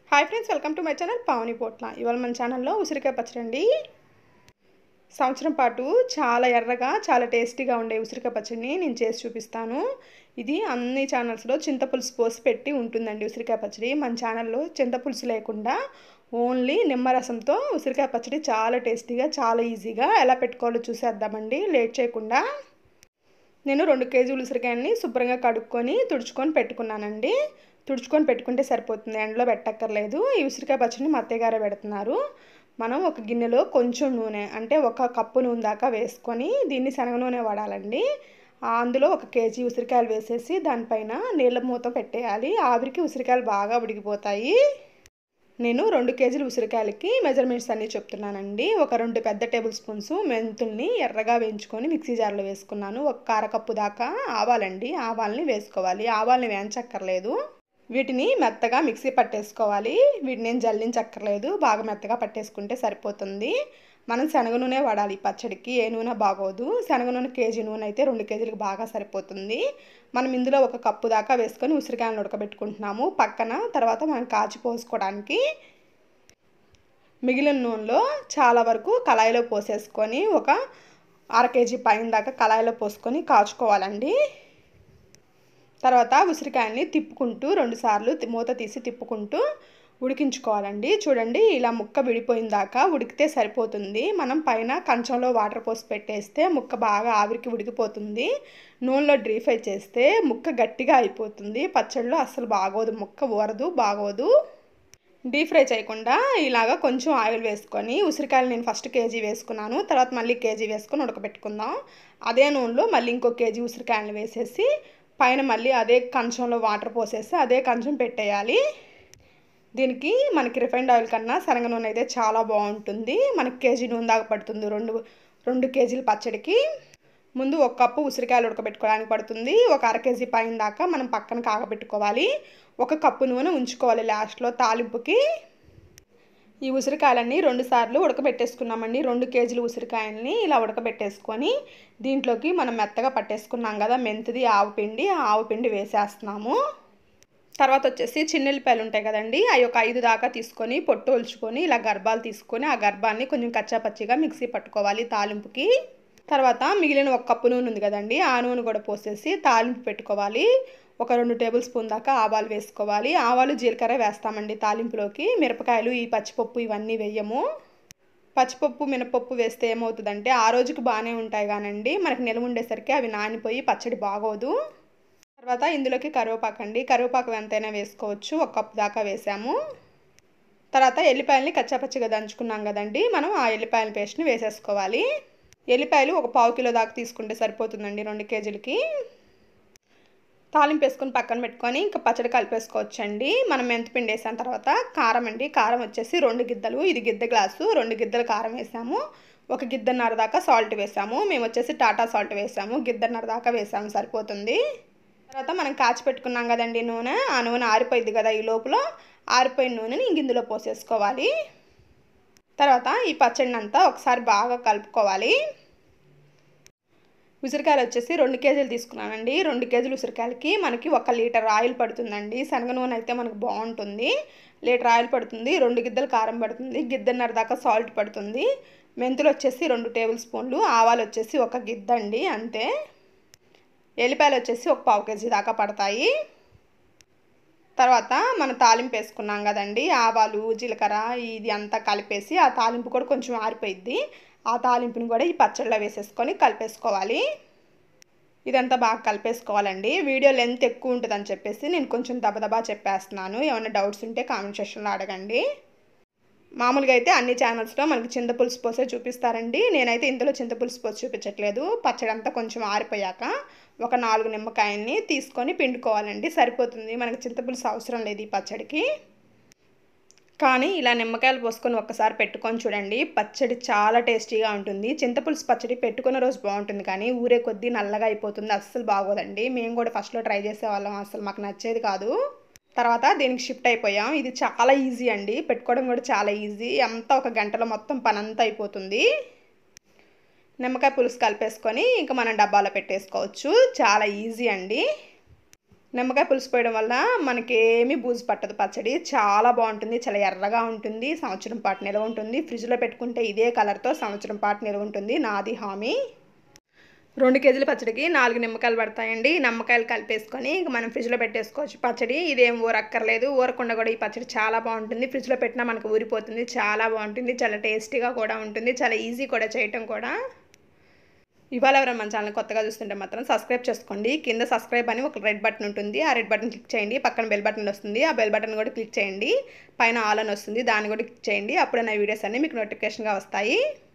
hi friends welcome to my channel Pavani Potla ఇవాళ మన ఛానల్లో ఉసిరికాయ పచ్చడి అండి సంవత్సరం పాటు చాలా ఎర్రగా చాలా టేస్టీగా ఉండే ఉసిరికాయ పచ్చడిని నేను చేసి చూపిస్తాను ఇది అన్ని ఛానల్స్లో చింతపులుసు పోసి పెట్టి ఉంటుందండి ఉసిరికాయ పచ్చడి మన ఛానల్లో చింతపులుసు లేకుండా ఓన్లీ నిమ్మరసంతో ఉసిరికాయ పచ్చడి చాలా టేస్టీగా చాలా ఈజీగా ఎలా పెట్టుకోవాలో చూసేద్దామండి లేట్ చేయకుండా నేను రెండు కేజీలు ఉసిరికాయని శుభ్రంగా కడుక్కొని తుడుచుకొని పెట్టుకున్నానండి తుడుచుకొని పెట్టుకుంటే సరిపోతుంది ఎండలో పెట్టక్కర్లేదు ఈ ఉసిరికాయ పచ్చడిని మా అత్తయ్య గారే పెడుతున్నారు మనం ఒక గిన్నెలో కొంచెం నూనె అంటే ఒక కప్పు నూనె దాకా వేసుకొని దీన్ని శనగ నూనె వాడాలండి అందులో ఒక కేజీ ఉసిరికాయలు వేసేసి దానిపైన నీళ్ళ మూత పెట్టేయాలి ఆవిరికి ఉసిరికాయలు బాగా ఉడికిపోతాయి నేను రెండు కేజీల ఉసిరికాయలకి మెజర్మెంట్స్ అన్నీ చెప్తున్నానండి ఒక రెండు పెద్ద టేబుల్ స్పూన్స్ మెంతుల్ని ఎర్రగా వేయించుకొని మిక్సీ జార్లో వేసుకున్నాను ఒక కారకప్పు దాకా ఆవాలండి ఆవాల్ని వేసుకోవాలి ఆవాల్ని వేయించక్కర్లేదు వీటిని మెత్తగా మిక్సీ పట్టేసుకోవాలి వీటిని ఏం జల్లించక్కర్లేదు బాగా మెత్తగా పట్టేసుకుంటే సరిపోతుంది మనం శనగ నూనె వాడాలి పచ్చడికి ఏ నూనె బాగోదు శనగ నూనె కేజీ నూనె అయితే రెండు కేజీలకు బాగా సరిపోతుంది మనం ఇందులో ఒక కప్పు దాకా వేసుకొని ఉసిరికాయలను ఉడకబెట్టుకుంటున్నాము పక్కన తర్వాత మనం కాచి పోసుకోవడానికి మిగిలిన నూనెలో చాలా వరకు కళాయిలో పోసేసుకొని ఒక అర కేజీ పైన దాకా కళాయిలో పోసుకొని కాచుకోవాలండి తర్వాత ఉసిరికాయల్ని తిప్పుకుంటూ రెండుసార్లు మూత తీసి తిప్పుకుంటూ ఉడికించుకోవాలండి చూడండి ఇలా ముక్క విడిపోయిన దాకా ఉడికితే సరిపోతుంది మనం పైన కంచంలో వాటర్ పోసి పెట్టేస్తే ముక్క బాగా ఆవిరికి ఉడికిపోతుంది నూనెలో డ్రీ ఫ్రై చేస్తే ముక్క గట్టిగా అయిపోతుంది పచ్చడిలో అస్సలు బాగోదు ముక్క ఊరదు బాగోదు డీప్ ఫ్రై చేయకుండా ఇలాగ కొంచెం ఆయిల్ వేసుకొని ఉసిరికాయలు నేను ఫస్ట్ కేజీ వేసుకున్నాను తర్వాత మళ్ళీ కేజీ వేసుకొని ఉడకబెట్టుకుందాం అదే నూనెలో మళ్ళీ ఇంకో కేజీ ఉసిరికాయలు వేసేసి పైన మళ్ళీ అదే కంచంలో వాటర్ పోసేసి అదే కంచం పెట్టేయాలి దీనికి మనకి రిఫైండ్ ఆయిల్ కన్నా శనగ నూనె అయితే చాలా బాగుంటుంది మనకి కేజీ నూనె దాకా పడుతుంది రెండు రెండు కేజీల పచ్చడికి ముందు ఒక కప్పు ఉసిరికాయలు ఉడకబెట్టుకోవడానికి పడుతుంది ఒక అర కేజీ పైన దాకా మనం పక్కన కాగబెట్టుకోవాలి ఒక కప్పు నూనె ఉంచుకోవాలి లాస్ట్లో తాలింపుకి ఈ ఉసిరికాయలన్నీ రెండు సార్లు ఉడకబెట్టేసుకున్నామండి రెండు కేజీలు ఉసిరికాయలని ఇలా ఉడకబెట్టేసుకొని దీంట్లోకి మనం మెత్తగా పట్టేసుకున్నాం కదా మెంతిది ఆవు పిండి ఆవు పిండి వేసేస్తున్నాము తర్వాత వచ్చేసి చిన్నెల్లిపాయలు ఉంటాయి కదండి అవి ఒక ఐదు దాకా తీసుకొని పొట్టు ఒలుచుకొని ఇలా గర్భాలు తీసుకొని ఆ గర్భాన్ని కొంచెం కచ్చాపచ్చిగా మిక్సీ పట్టుకోవాలి తాలింపుకి తర్వాత మిగిలిన ఒక కప్పు నూనె ఉంది కదండి ఆ నూనె కూడా పోసేసి తాలింపు పెట్టుకోవాలి ఒక రెండు టేబుల్ స్పూన్ దాకా ఆవాలు వేసుకోవాలి ఆవాలు జీలకర్ర వేస్తామండి తాలింపులోకి మిరపకాయలు ఈ పచ్చిపప్పు ఇవన్నీ వేయము పచ్చిపప్పు మినపప్పు వేస్తే ఏమవుతుందంటే ఆ రోజుకి బాగానే ఉంటాయి కానండి మనకి నిల్వ ఉండేసరికి అవి నానిపోయి పచ్చడి బాగోదు తర్వాత ఇందులోకి కరివేపాకు అండి కరివేపాకు ఎంతైనా వేసుకోవచ్చు ఒక కప్పు దాకా వేసాము తర్వాత ఎల్లిపాయలని కచ్చాపచ్చిగా దంచుకున్నాం కదండి మనం ఆ ఎల్లిపాయల పేస్ట్ని వేసేసుకోవాలి ఎల్లిపాయలు ఒక పావు కిలో దాకా తీసుకుంటే సరిపోతుందండి రెండు కేజీలకి తాలింపు వేసుకొని పక్కన పెట్టుకొని ఇంకా పచ్చడి కలిపేసుకోవచ్చండి మనం మెంతిపిండి వేసిన తర్వాత కారం అండి కారం వచ్చేసి రెండు గిద్దలు ఇది గిద్ద గ్లాసు రెండు గిద్దలు కారం వేసాము ఒక గిద్దన్నర దాకా సాల్ట్ వేసాము మేము వచ్చేసి టాటా సాల్ట్ వేసాము గిద్దన్నర దాకా వేసాము సరిపోతుంది తర్వాత మనం కాచి పెట్టుకున్నాం కదండి నూనె ఆ నూనె ఆరిపోయింది కదా ఈ లోపల ఆరిపోయిన నూనెని ఇంక ఇందులో పోసేసుకోవాలి తర్వాత ఈ పచ్చడిని అంతా ఒకసారి బాగా కలుపుకోవాలి ఉసిరికాయలు వచ్చేసి రెండు కేజీలు తీసుకున్నానండి రెండు కేజీలు ఉసిరికాయలకి మనకి ఒక లీటర్ ఆయిల్ పడుతుందండి శనగ నూనె అయితే మనకు బాగుంటుంది లీటర్ ఆయిల్ పడుతుంది రెండు గిద్దలు కారం పడుతుంది గిద్దన్నర దాకా సాల్ట్ పడుతుంది మెంతులు వచ్చేసి రెండు టేబుల్ స్పూన్లు ఆవాలు వచ్చేసి ఒక గిద్ద అండి అంతే ఎల్లిపాయలు వచ్చేసి ఒక పావు కేజీ దాకా పడతాయి తర్వాత మనం తాలింపు వేసుకున్నాం కదండి ఆవాలు జీలకర్ర ఇది అంతా కలిపేసి ఆ తాలింపు కూడా కొంచెం ఆరిపోయిద్ది ఆ తాలింపుని కూడా ఈ పచ్చడిలో వేసేసుకొని కలిపేసుకోవాలి ఇదంతా బాగా కలిపేసుకోవాలండి వీడియో లెంత్ ఎక్కువ ఉంటుందని చెప్పేసి నేను కొంచెం దబదబా చెప్పేస్తున్నాను ఏమైనా డౌట్స్ ఉంటే కామెంట్ సెక్షన్లో అడగండి మామూలుగా అయితే అన్ని ఛానల్స్లో మనకి చింతపులుసు పోసే చూపిస్తారండి నేనైతే ఇందులో చింతపులుసు పోసి చూపించట్లేదు పచ్చడి అంతా కొంచెం ఆరిపోయాక ఒక నాలుగు నిమ్మకాయల్ని తీసుకొని పిండుకోవాలండి సరిపోతుంది మనకి చింతపులుసు అవసరం లేదు ఈ పచ్చడికి కానీ ఇలా నిమ్మకాయలు పోసుకొని ఒక్కసారి పెట్టుకొని చూడండి పచ్చడి చాలా టేస్టీగా ఉంటుంది చింతపులుసు పచ్చడి పెట్టుకున్న రోజు బాగుంటుంది కానీ ఊరే కొద్దీ నల్లగా అయిపోతుంది అస్సలు బాగోదండి మేము కూడా ఫస్ట్లో ట్రై చేసేవాళ్ళం అసలు మాకు నచ్చేది కాదు తర్వాత దీనికి షిఫ్ట్ అయిపోయాం ఇది చాలా ఈజీ అండి పెట్టుకోవడం కూడా చాలా ఈజీ అంతా ఒక గంటలో మొత్తం పని అంతా అయిపోతుంది నిమ్మకాయ పులుసు కలిపేసుకొని ఇంకా మనం డబ్బాలో పెట్టేసుకోవచ్చు చాలా ఈజీ అండి నిమ్మకాయ పులుసు పోయడం వల్ల మనకి ఏమీ బూజు పట్టదు పచ్చడి చాలా బాగుంటుంది చాలా ఎర్రగా ఉంటుంది సంవత్సరం పాటు నిల్వ ఉంటుంది ఫ్రిడ్జ్లో పెట్టుకుంటే ఇదే కలర్తో సంవత్సరం పాటు నిల్వ ఉంటుంది నాది హామీ రెండు కేజీల పచ్చడికి నాలుగు నిమ్మకాయలు పడతాయండి ఈ నిమ్మకాయలు కలిపేసుకొని ఇక మనం ఫ్రిడ్జ్లో పెట్టేసుకోవచ్చు పచ్చడి ఇదేం ఊరక్కర్లేదు ఊరకుండా కూడా ఈ పచ్చడి చాలా బాగుంటుంది ఫ్రిడ్జ్లో పెట్టినా మనకు ఊరిపోతుంది చాలా బాగుంటుంది చాలా టేస్టీగా కూడా ఉంటుంది చాలా ఈజీ కూడా చేయటం కూడా ఇవాళ ఎవరైనా మన ఛానల్ కొత్తగా చూస్తుంటే మాత్రం సబ్స్క్రైబ్ చేసుకోండి కింద సబ్స్క్రైబ్ అని ఒక రెడ్ బటన్ ఉంటుంది ఆ రెడ్ బటన్ క్లిక్ చేయండి పక్కన బెల్ బటన్ వస్తుంది ఆ బెల్ బటన్ కూడా క్లిక్ చేయండి పైన ఆల్ అని వస్తుంది దాన్ని కూడా క్లిక్ చేయండి అప్పుడే నా వీడియోస్ అన్నీ మీకు నోటిఫికేషన్గా వస్తాయి